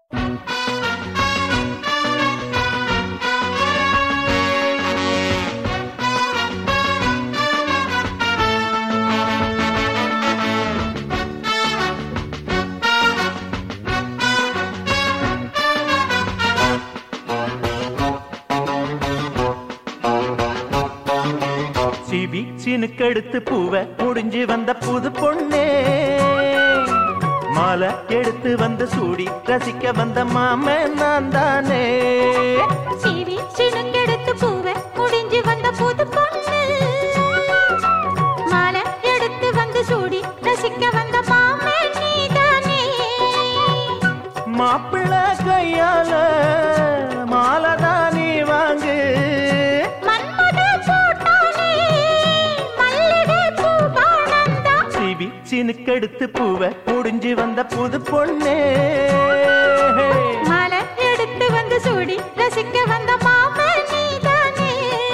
CV சினுக்கெடுத்து பூவை முடிஞ்சு வந்த புது பொண்ணே மாலை எடுத்து வந்து சூடி ரசிக்க வந்த மாமன் நான் தானே சீவி சினுங்கெடுத்து பூவை முடிஞ்சு வந்த புது பொண்ணு மாலை எடுத்து வந்து சூடி ரசிக்க வந்த மாமே நீதானே மாப்பிள்ள கையால மாலை தான் நீ வாங்கு மன்மத போட்டானே மல்லிகை பூபானந்தா சிவி சினுக்கெடுத்து பூவை முடிஞ்சு வந்த புது பொண்ணே மாலை எடுத்து வந்து சூடி ரசிக்க வந்த மாமே நீதானே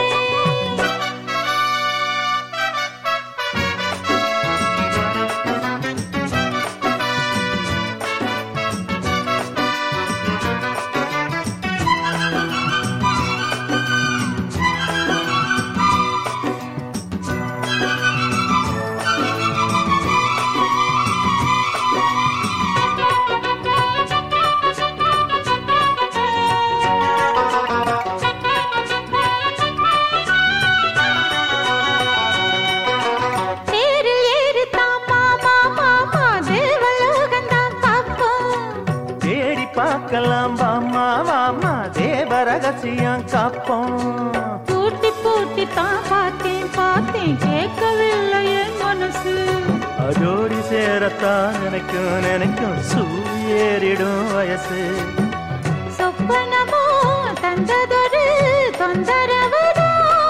தேரில் ஏறித்தான் மாமா மாமா தேவலோகந்தான் பார்ப்போம் தேடி பார்க்கலாம் வாமா வாமா தேவ ரகசியம் காப்போம் பூட்டி பூட்டி தான் பார்த்தேன் பார்த்தேன் கேட்கவில்லை என் மனசு அதோடி சேரத்தான் நினைக்கும் நினைக்கும் சூரியேறிடும் வயசு சொப்பனமோ தந்ததொரு தொந்தரவுதான்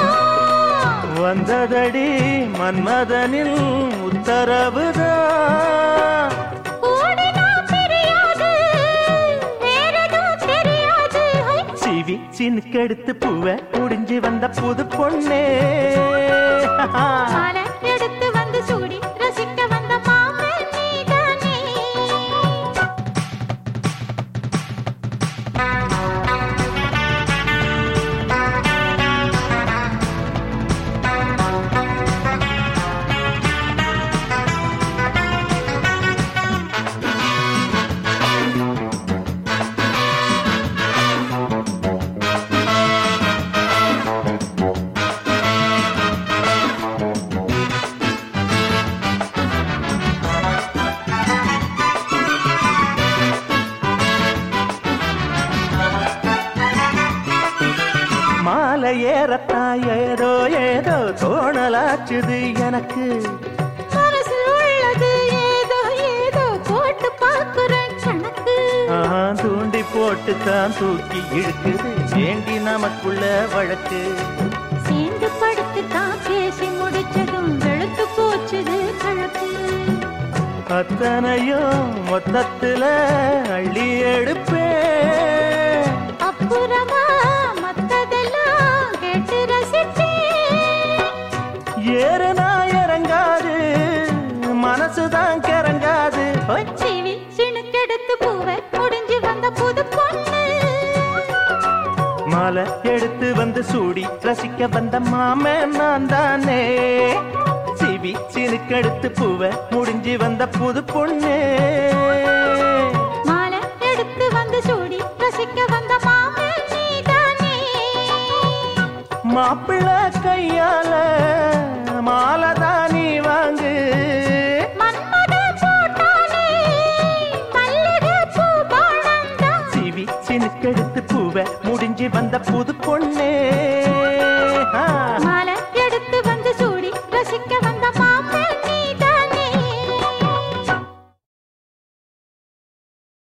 வந்ததடி மன்மதனில் உத்தரவுதான் ஓடினா தெரியாது வேறெதுவும் தெரியாது ஹை! சிவி சினுக்கெடுத்து பூவை முடிஞ்சு வந்த புது பொண்ணே மாலை எடுத்து வந்து சூடி ரசிக்க வந்த மாமன் நீதானே மாலை ஏறத்தான் ஏதோ ஏதோ தோணலாச்சுது எனக்கு மனசில் உள்ளது ஏதோ ஏதோ போட்டு பார்க்கிறேன் கணக்கு ஆஹா, தூண்டி போட்டு தான் தூக்கி இழுக்குது வேண்டி நமக்குள்ள வழக்கு சேர்ந்து படுத்து தான் பேசி முடிச்சதும் வெளுத்து போச்சுது கழக்கு அத்தனையும் மொத்தத்துல அள்ளி எடுப்பேன் அப்புறமா மத்ததெல்லாம் கேட்டு ரசிச்சேன் ஏறுனா இறங்காது மனசுதான் கிறங்காது ஹோய். சிவி சிணுக்கெடுத்து பூவை முடிஞ்சு வந்த புது பொண்ணு மாலை எடுத்து வந்து சூடி ரசிக்க வந்த மாமன் நான் தானே சிவி சினுக்கெடுத்து பூவை முடிஞ்சு வந்த புது பொண்ணு மாலை எடுத்து வந்து சூடி ரசிக்க வந்த மாமன் நீதானே மாப்பிள்ள கையால மாலை தான் நீ வாங்கு மன்மத போட்டானே மல்லிகை பூபானந்தம் சிவி சினுக்கெடுத்து பூவை முடிஞ்சு வந்த புது பொண்ணே ஆ.